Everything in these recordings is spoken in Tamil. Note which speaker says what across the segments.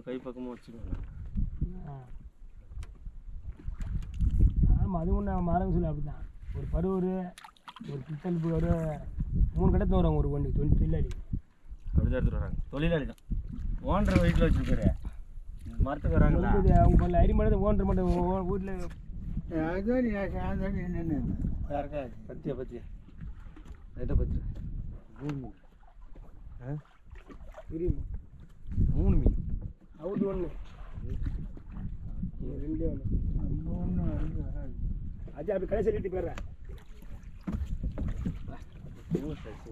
Speaker 1: கை பக்கமாக வச்சுக்கோங்க
Speaker 2: ஆமாம் அது ஒன்று மரம் சொல்லி அப்படிதான் ஒரு பருவூர் ஒரு கிட்டல் ஒரு மூணு கடத்து வரும் ஒரு ஒன்று டுவெண்ட்டி தொழிலாளி
Speaker 1: அப்படி தான் எடுத்துகிட்டு வராங்க தொழிலாளி தான் ஓன்ற வீட்டில் வச்சுருக்காரு மரத்துக்கு வராங்களா
Speaker 2: இது அவங்க பண்ணல அரி மட்டும் ஓன்ற மட்டும் வீட்டில்
Speaker 3: அதுதான் நான் சாயந்தரம் நின்று யாருக்கா
Speaker 1: பத்தியா பத்தியா லைட்டாக பத்தியா மூணு மீன் ஆ
Speaker 2: தெரியும்
Speaker 1: மூணு மீன்
Speaker 2: அவுட் ஒன்று ரெண்டே ஒன்று
Speaker 3: அந்த ஒன்று வரைக்கும் வராது
Speaker 2: அது அப்படி கடைசி எழுதி போயிடுறேன்
Speaker 1: மூணு size.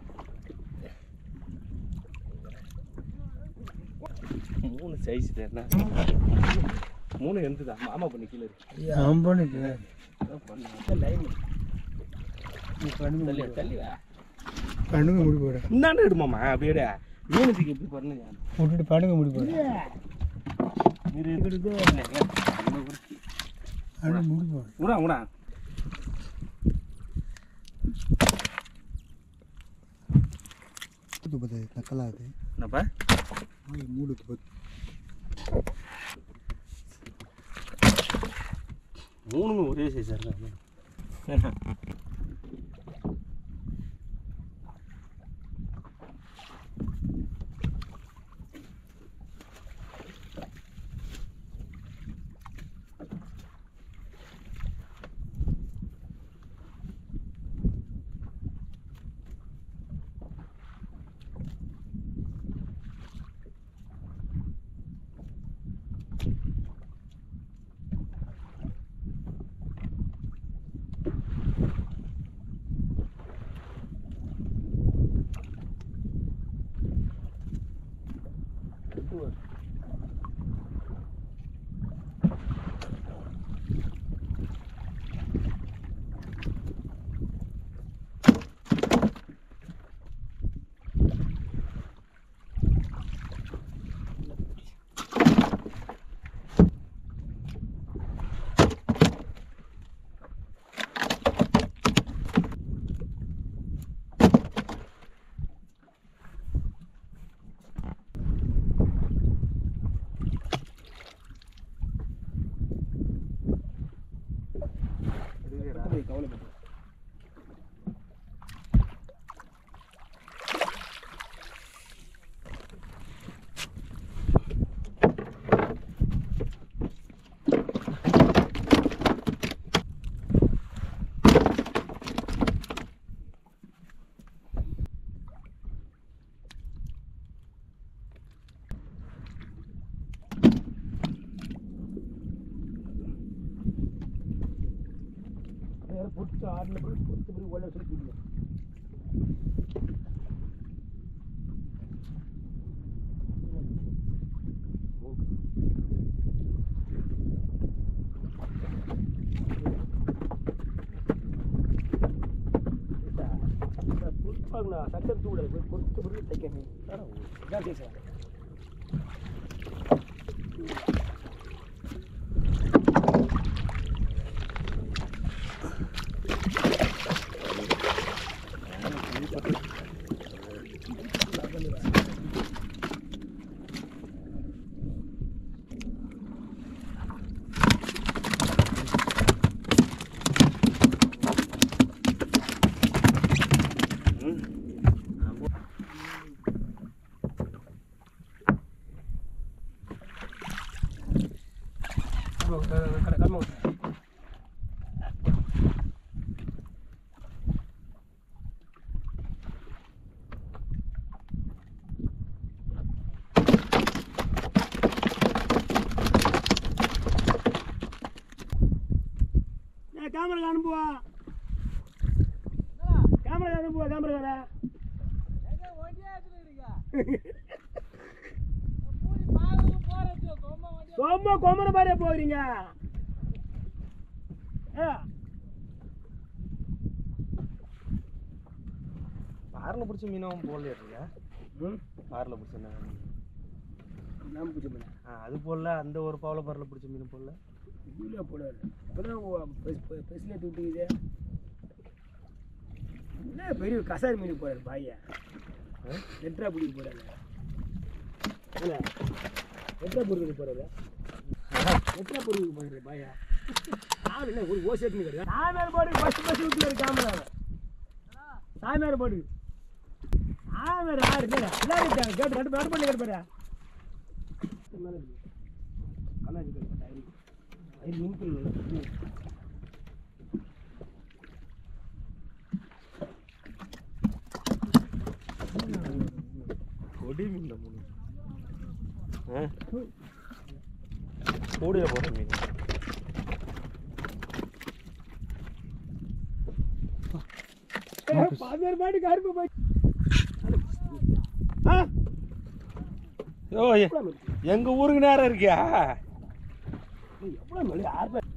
Speaker 1: மூணு சைஸ் என்ன மூணு எந்ததா மாமா பண்ணி கீழே இருக்கு
Speaker 3: அம்பனுக்கு
Speaker 1: அதான் பண்ணு.
Speaker 2: லைன்
Speaker 1: தள்ளி தள்ளி வா
Speaker 3: பணுங்க முடி போட
Speaker 1: இந்தாண்டு எடுமாமா அப்படியே மீனுக்கு எப்படி பண்ணு
Speaker 3: விட்டுட்டு பணுங்க முடி போட பணுங்க முடி போட
Speaker 1: உடா உடா
Speaker 3: பத்து நக்கலாது
Speaker 1: என்னப்பா
Speaker 3: மூடு பத்து
Speaker 1: மூணுமே ஒரே சைஸாக இருக்காங்க
Speaker 2: கவலைப்பட்டு வேறு பொட்டு ஆடின பிறகு பொட்டு பிறகு ஒல்ல சொல்லி பிடிக்கும் புதுப்பாங்களா சட்டம் தூடல் போய் பொறுத்து பிறகு தைக்கணும் இதான் பேசுகிறேன் கடமை கேமரா அனுப்புவா கேமரா அனுப்புவா கேமரா ரொம்ப கொமர மாதிரியே போகிறீங்க ஏ
Speaker 1: பாரில் பிடிச்ச மீனவும் போடலையா இருக்கா
Speaker 2: ம்
Speaker 1: பாரில் பிடிச்ச மீன்
Speaker 2: நாம் பிடிச்ச மீன்
Speaker 1: ஆ அது போடல அந்த ஒரு பவள பாரில் பிடிச்ச மீன் போடல
Speaker 2: வீடியோ போடாது இப்போதான் ஃபெசிலிட்டி விட்டுக்குது என்ன பெரிய கசாரி மீன் போடாது பாய்யா நெட்ரா பிடிக்க போடாது இல்லை எத்தனை பொருளுக்கு போகிறது எத்தனை பொருளுக்கு போகிறது பாயா ஆள் என்ன ஒரு ஓசி எடுத்துன்னு சாமியார் போடு பஸ் பஸ் விட்டு கேமரா சாமியார் போடு சாமியார் யாரு இல்லை எல்லாரும் கேட்டு ரெண்டு பேர் பண்ணி கேட்டு பாரு கண்ணாடி கேட்டு ஐரி ஐரி மின்பில்
Speaker 1: கொடி மீன் மூணு கூடையில் போகிற மீன்
Speaker 2: பாதியார் பாட்டு கருப்பு போய்
Speaker 1: ஓ எங்கள் ஊருக்கு நேரம் இருக்கியா
Speaker 2: எவ்வளோ மணி ஆறு பேர்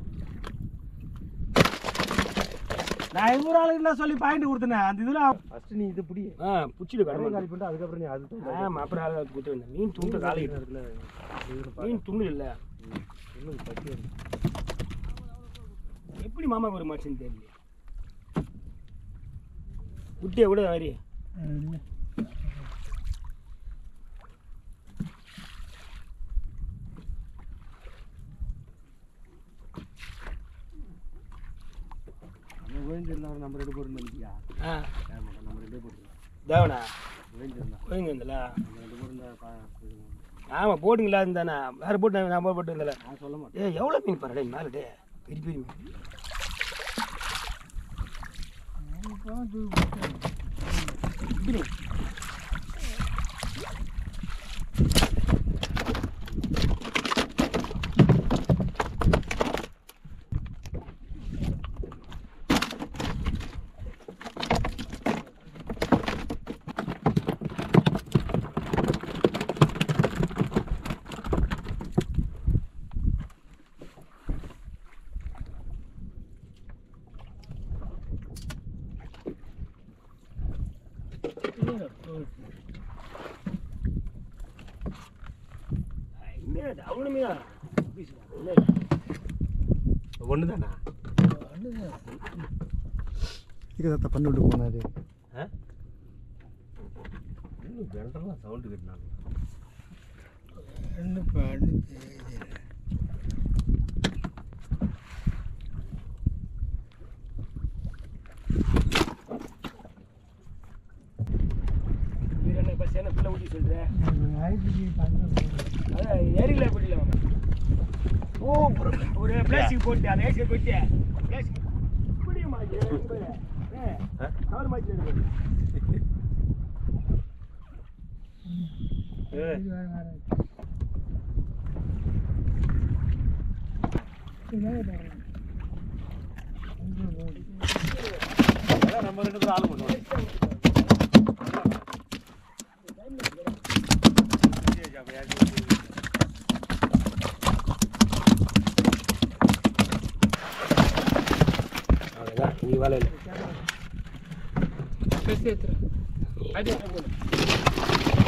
Speaker 2: நான் எங்கள் ஊர் ஆளுங்க சொல்லி பாயிண்ட் கொடுத்தேன் அந்த இதில்
Speaker 1: ஃபஸ்ட்டு நீ இது பிடி
Speaker 2: ஆ புச்சிடு
Speaker 1: கடமை காலி பண்ணிட்டு அதுக்கப்புறம் நீ அது தூண்டு.
Speaker 2: ஆமாம் அப்புறம் ஆளை கொடுத்து வந்தேன் மீன் துண்டு காலை
Speaker 1: இதுல இதுல பாரு.
Speaker 2: மீன் துண்டு இல்லை
Speaker 1: இன்னும் பத்தி வருது.
Speaker 2: எப்படி மாமா ஒரு மாச்சுன்னு தெரியல குட்டியை கூட வாரி
Speaker 1: நம்ம விழுந்திருந்தா நம்ம ரெண்டு பேரும் நம்பிக்கையா
Speaker 2: ஆ
Speaker 1: ஆமா நம்ம ரெண்டு பேரும்
Speaker 2: தேவனா
Speaker 1: விழுந்திருந்தா
Speaker 2: கோயிங்க இருந்தல
Speaker 1: நம்ம ரெண்டு பேரும் தான் பா- இது-
Speaker 2: ஆமாம் போட்டுங்களா இருந்தானே வேறு போட்டு நான் நான் போட்டு இருந்தல
Speaker 1: நான் சொல்ல மாட்டேன்
Speaker 2: ஏ எவ்வளோ மீன் பாரு டேய் மேலே டே பெரிய பெரிய மீன் இப்படி. என்னது அவ்வளோ மீனா
Speaker 1: ஒன்று தானா
Speaker 3: இதுக்கு பண்ணி விட்டு போனாரு
Speaker 1: இன்னும் வெள்ளலாம் சவுண்டு கட்டினாங்க
Speaker 3: ரெண்டு பாடு
Speaker 2: என்ன பஸ் என்ன பிள்ளை ஊட்டி சொல்கிறேன் அதான் ஏரியில் குடியில் வாங்க ஓ ஒரு பிளாஸ்டிக் போட்டு அந்த ஏசியை கொட்டி பிளாஸ்டிக் இப்படியுமா
Speaker 1: ஆ?
Speaker 2: கவர் மாற்றி
Speaker 1: ஏய், அதான் நம்ம ரெண்டு பேரும் ஆளு பண்ணுவோம்
Speaker 2: அவ்வளோதான் நீ வேலை இல்லை
Speaker 3: எடுத்துறேன்
Speaker 2: அது